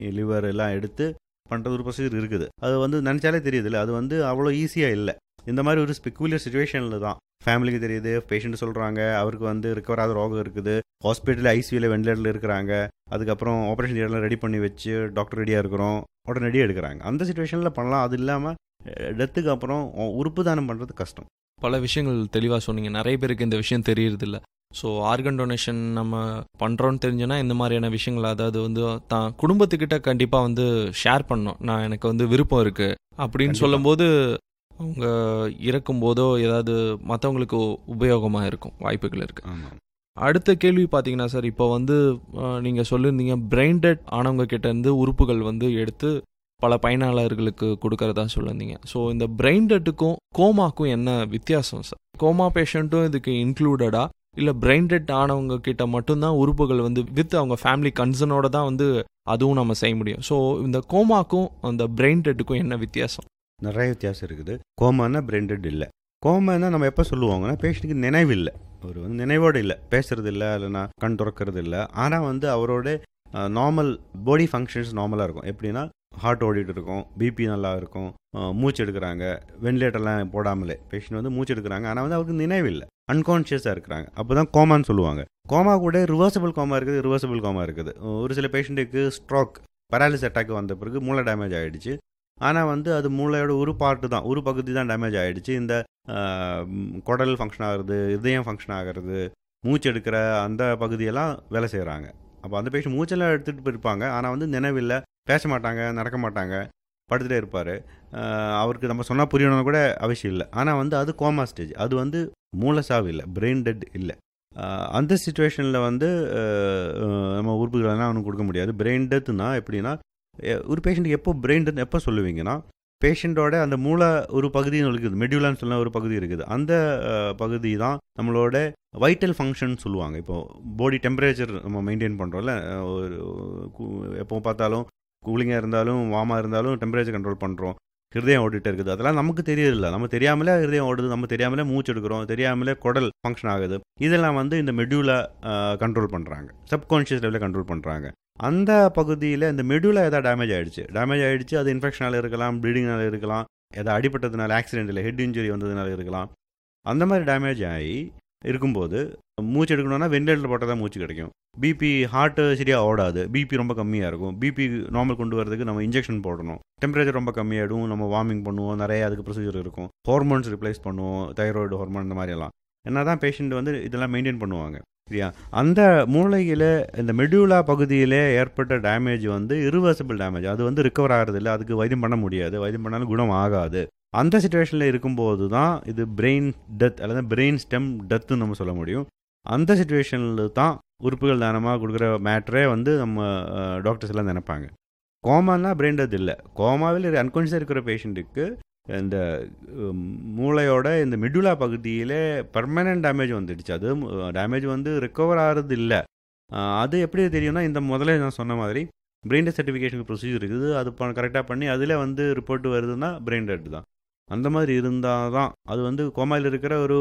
Liver எல்லாம் எடுத்து பண்ணுறது ஒரு ப்ரொசீஜர் இருக்குது அது வந்து நினச்சாலே தெரியுதுல்ல அது வந்து அவ்வளோ ஈஸியாக இல்லை இந்த மாதிரி ஒரு ஸ்பெக்குலர் சுச்சுவேஷனில் தான் ஃபேமிலிக்கு தெரியுது பேஷண்ட் சொல்கிறாங்க அவருக்கு வந்து ரிக்கவர் ஆகிற ரோகம் இருக்குது ஹாஸ்பிட்டலில் ஐசியூவில் வெண்டிலேட்டரில் இருக்கிறாங்க அதுக்கப்புறம் ஆப்ரேஷன் தியேட்டரில் ரெடி பண்ணி வச்சு டாக்டர் ரெடியாக இருக்கிறோம் உடனடியாக எடுக்கிறாங்க அந்த சுச்சுவேஷனில் பண்ணலாம் அது இல்லாமல் டெத்துக்கு அப்புறம் உறுப்பு தானம் பண்ணுறது கஷ்டம் பல விஷயங்கள் தெளிவாக சொன்னீங்க நிறைய பேருக்கு இந்த விஷயம் தெரியறதில்ல ஸோ ஆர்கன் டொனேஷன் நம்ம பண்ணுறோன்னு தெரிஞ்சோன்னா இந்த மாதிரியான விஷயங்கள் அதாவது வந்து தான் குடும்பத்துக்கிட்ட கண்டிப்பாக வந்து ஷேர் பண்ணணும் நான் எனக்கு வந்து விருப்பம் இருக்குது அப்படின்னு கண்டிப்பா. சொல்லும்போது அவங்க இறக்கும் போதோ ஏதாவது மற்றவங்களுக்கு உபயோகமாக இருக்கும் வாய்ப்புகள் இருக்குது ஆமாம் அடுத்த கேள்வி பார்த்தீங்கன்னா சார் இப்போ வந்து நீங்கள் சொல்லியிருந்தீங்க பிரெயின் டெட் ஆனவங்க கிட்ட இருந்து உறுப்புகள் வந்து எடுத்து பல பயனாளர்களுக்கு கொடுக்கறதா சொல்லியிருந்தீங்க ஸோ இந்த பிரெயின் டெட்டுக்கும் கோமாக்கும் என்ன வித்தியாசம் சார் கோமா பேஷண்ட்டும் இதுக்கு இன்க்ளூடடா இல்லை பிரெயின் டெட் ஆனவங்க கிட்ட மட்டும்தான் உறுப்புகள் வந்து வித் அவங்க ஃபேமிலி கன்சர்னோட தான் வந்து அதுவும் நம்ம செய்ய முடியும் ஸோ இந்த கோமாக்கும் அந்த பிரெயின் டெட்டுக்கும் என்ன வித்தியாசம் நிறைய வித்தியாசம் இருக்குது கோமானா பிரெண்டட் இல்லை கோமானா நம்ம எப்போ சொல்லுவாங்கன்னா பேஷண்ட்டுக்கு நினைவு இல்லை அவர் வந்து நினைவோடு இல்லை பேசுறது இல்லை இல்லைன்னா கண் திறக்கிறது இல்லை ஆனால் வந்து அவரோட நார்மல் பாடி ஃபங்க்ஷன்ஸ் நார்மலாக இருக்கும் எப்படின்னா ஹார்ட் ஓடிட்டு இருக்கும் பிபி நல்லா இருக்கும் அஹ், மூச்சு எடுக்கிறாங்க வென்டிலேட்டர்லாம் போடாமலே பேஷண்ட் வந்து மூச்சு எடுக்கிறாங்க ஆனால் வந்து அவருக்கு நினைவு இல்லை அன்கான்ஷியஸாக இருக்கிறாங்க அப்போ தான் கோமான்னு சொல்லுவாங்க கோமா கூட ரிவர்சபிள் கோமா இருக்குது ரிவர்சபிள் கோமா இருக்குது ஒரு சில பேஷண்ட்டுக்கு ஸ்ட்ரோக் பராலிஸ் அட்டாக் வந்த பிறகு மூளை டேமேஜ் ஆகிடுச்சு ஆனால் வந்து அது மூளையோட ஒரு பார்ட்டு தான் ஒரு பகுதி தான் டேமேஜ் ஆகிடுச்சு இந்த ஆஹ், ம், குடல் ஃபங்க்ஷன் ஆகுறது இதயம் ஃபங்க்ஷன் ஆகிறது மூச்சு எடுக்கிற அந்த பகுதியெல்லாம் வேலை செய்கிறாங்க அப்போ அந்த பேஷண்ட் மூச்செல்லாம் எடுத்துகிட்டு போயிருப்பாங்க ஆனால் வந்து நினைவில்லை பேச மாட்டாங்க நடக்க மாட்டாங்க படுத்துகிட்டே இருப்பார் அவருக்கு நம்ம சொன்னால் புரியணும்னு கூட அவசியம் இல்லை ஆனால் வந்து அது கோமா ஸ்டேஜ் அது வந்து மூளை சாவு இல்லை பிரெயின் டெட் இல்லை ஆஹ், அந்த சுச்சுவேஷனில் வந்து ஆஹ், ஆஹ், நம்ம உறுப்புகளெல்லாம் அவனுக்கு கொடுக்க முடியாது பிரெயின் டெத்துனா எப்படின்னா எ- ஒரு பேஷண்ட்டுக்கு எப்போ பிரெயின் டெத் எப்போ சொல்லுவீங்கன்னா பேஷண்ட்டோட அந்த மூளை ஒரு பகுதி இருக்குது மெடியூலான்னு சொல்ல ஒரு பகுதி இருக்குது அந்த அஹ், பகுதி தான் நம்மளோட வைட்டல் ஃபங்க்ஷன் சொல்லுவாங்க இப்போ பாடி டெம்பரேச்சர் நம்ம மெயின்டைன் பண்ணுறோம்ல ஒரு கு- எப்போ பார்த்தாலும் கூலிங்காக இருந்தாலும் வார்மாக இருந்தாலும் டெம்பரேச்சர் கண்ட்ரோல் பண்ணுறோம் ஹிருதயம் ஓடிட்டே இருக்குது அதெல்லாம் நமக்கு தெரியல நம்ம தெரியாமலே ஹிருதயம் ஓடுது நம்ம தெரியாமலே மூச்சு எடுக்கிறோம் தெரியாமலே குடல் ஃபங்க்ஷன் ஆகுது இதெல்லாம் வந்து இந்த மெடியூலை கண்ட்ரோல் பண்ணுறாங்க சப்கான்ஷியஸ் லெவலில் கண்ட்ரோல் பண்ணுறாங்க அந்த பகுதியில் இந்த மெடியூலா எதாவது டேமேஜ் ஆயிடுச்சு டேமேஜ் ஆயிடுச்சு அது இன்ஃபெக்ஷனால இருக்கலாம் ப்ளீடிங்னால இருக்கலாம் எதாவது அடிபட்டதுனால ஆக்சிடென்ட்டில் ஹெட் இன்ஜுரி வந்ததுனால இருக்கலாம் அந்த மாதிரி டேமேஜ் ஆகி இருக்கும்போது மூச்சு எடுக்கணும்னா வெண்டிலேட்டர் போட்டால் தான் மூச்சு கிடைக்கும் பிபி ஹார்ட்டு சரியாக ஓடாது பிபி ரொம்ப கம்மியாக இருக்கும் பிபி நார்மல் கொண்டு வரதுக்கு நம்ம இன்ஜெக்ஷன் போடணும் டெம்பரேச்சர் ரொம்ப கம்மியாகிடும் நம்ம வார்மிங் பண்ணுவோம் நிறைய அதுக்கு ப்ரொசீஜர் இருக்கும் ஹார்மோன்ஸ் ரிப்ளேஸ் பண்ணுவோம் தைராய்டு ஹார்மோன் இந்த மாதிரியெல்லாம் என்ன தான் பேஷண்ட் வந்து இதெல்லாம் மெயின்டைன் பண்ணுவாங்க சரியா அந்த மூளையில் இந்த மெடியூலா பகுதியில் ஏற்பட்ட டேமேஜ் வந்து irreversible டேமேஜ் அது வந்து ரிகவர் ஆகிறதில்ல அதுக்கு வைத்தியம் பண்ண முடியாது வைத்தியம் பண்ணாலும் குணம் ஆகாது அந்த சுச்சுவேஷனில் இருக்கும்போது தான் இது பிரெயின் டெத் அல்லது பிரெயின் ஸ்டெம் டெத்துன்னு நம்ம சொல்ல முடியும் அந்த சுச்சுவேஷனில் தான் உறுப்புகள் தானமாக கொடுக்குற மேட்ரே வந்து நம்ம டாக்டர்ஸ் எல்லாம் நினைப்பாங்க கோமானா பிரெயின் டெத் இல்லை கோமாவில் அன்கான்ஷியஸாக இருக்கிற பேஷண்ட்டுக்கு இந்த உம், மூளையோட இந்த மிடுலா பகுதியில் பர்மனன்ட் டேமேஜ் வந்துடுச்சு அது டேமேஜ் வந்து ரிகவர் ஆகிறது இல்லை அது எப்படி தெரியும்னா இந்த முதல்ல நான் சொன்ன மாதிரி பிரெயின் டெத் சர்டிஃபிகேஷன் ப்ரொசீஜர் இருக்குது அது கரெக்டாக பண்ணி அதில் வந்து ரிப்போர்ட் வருதுன்னா பிரெயின் டெட் தான் அந்த மாதிரி இருந்தால் தான் அது வந்து கோமாயில் இருக்கிற ஒரு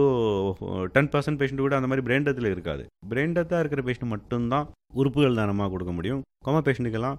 டென் பர்சன்ட் பேஷண்ட் கூட அந்த மாதிரி பிரெயின் டெத்தில் இருக்காது பிரெயின் டெத்தாக இருக்கிற பேஷண்ட் மட்டும்தான் உறுப்புகள் தானமாக கொடுக்க முடியும் கோமா பேஷண்ட்டுக்கெல்லாம்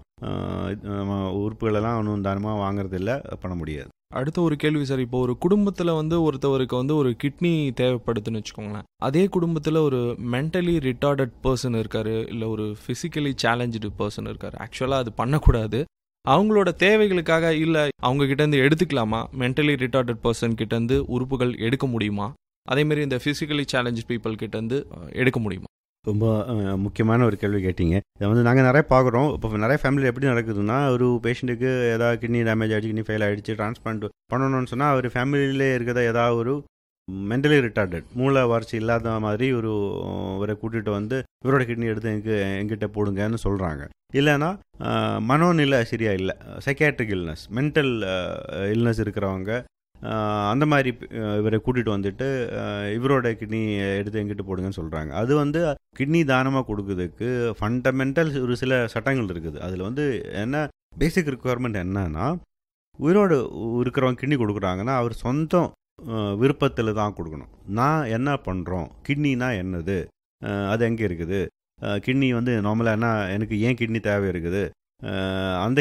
நம்ம உறுப்புகளெல்லாம் ஒன்றும் தானமாக வாங்குறது இல்லை பண்ண முடியாது அடுத்த ஒரு கேள்வி சார் இப்போ ஒரு குடும்பத்தில் வந்து ஒருத்தவருக்கு வந்து ஒரு கிட்னி தேவைப்படுதுன்னு வச்சுக்கோங்களேன் அதே குடும்பத்தில் ஒரு மென்டலி ரிட்டார்டட் பர்சன் இருக்காரு இல்லை ஒரு ஃபிசிக்கலி சேலஞ்சு பர்சன் இருக்காரு ஆக்சுவலாக அது பண்ணக்கூடாது அவங்களோட தேவைகளுக்காக இல்லை அவங்க கிட்டேருந்து எடுத்துக்கலாமா மென்டலி ரிட்டார்டட் பர்சன் கிட்டேருந்து உறுப்புகள் எடுக்க முடியுமா அதேமாரி இந்த ஃபிசிக்கலி சேலஞ்சு பீப்புள் கிட்டேருந்து அஹ், எடுக்க முடியுமா ரொம்ப அஹ், முக்கியமான ஒரு கேள்வி கேட்டீங்க இதை வந்து நாங்கள் நிறைய பார்க்குறோம் இப்போ நிறைய ஃபேமிலி எப்படி நடக்குதுன்னா ஒரு பேஷண்ட்டுக்கு ஏதாவது கிட்னி டேமேஜ் ஆகிடுச்சு கிட்னி ஃபெயில் ஆகிடுச்சு டிரான்ஸ்பிளான்ட் பண்ணணும்னு சொன்னால் அவர் ஃபேமிலியிலே இருக்கிற ஏதாவது ஒரு மென்டலி ரிட்டார்டட் மூளை வறட்சி இல்லாத மாதிரி ஒரு அஹ், இவரை கூட்டிகிட்டு வந்து இவரோட கிட்னி எடுத்து எங்க எங்கிட்ட போடுங்கன்னு சொல்கிறாங்க இல்லைன்னா அஹ், மனோநிலை சரியா இல்லை சைக்காட்ரிக் இல்னஸ் மென்டல் இல்னஸ் இருக்கிறவங்க அஹ், அந்த மாதிரி அஹ், இவரை கூட்டிகிட்டு வந்துட்டு அஹ், இவரோட கிட்னி எடுத்து எங்கிட்ட போடுங்கன்னு சொல்கிறாங்க அது வந்து கிட்னி தானமாக கொடுக்கறதுக்கு ஃபண்டமெண்டல் ஒரு சில சட்டங்கள் இருக்குது அதில் வந்து என்ன பேசிக் ரெக்குவயர்மெண்ட் என்னன்னா உயிரோடு இருக்கிறவங்க கிட்னி கொடுக்குறாங்கன்னா அவர் சொந்தம் விருப்பத்தில் தான் கொடுக்கணும் நான் என்ன பண்ணுறோம் கிட்னினா என்னது அஹ், அது எங்கே இருக்குது கிட்னி வந்து நார்மலாக என்ன எனக்கு ஏன் கிட்னி தேவை இருக்குது அஹ், அந்த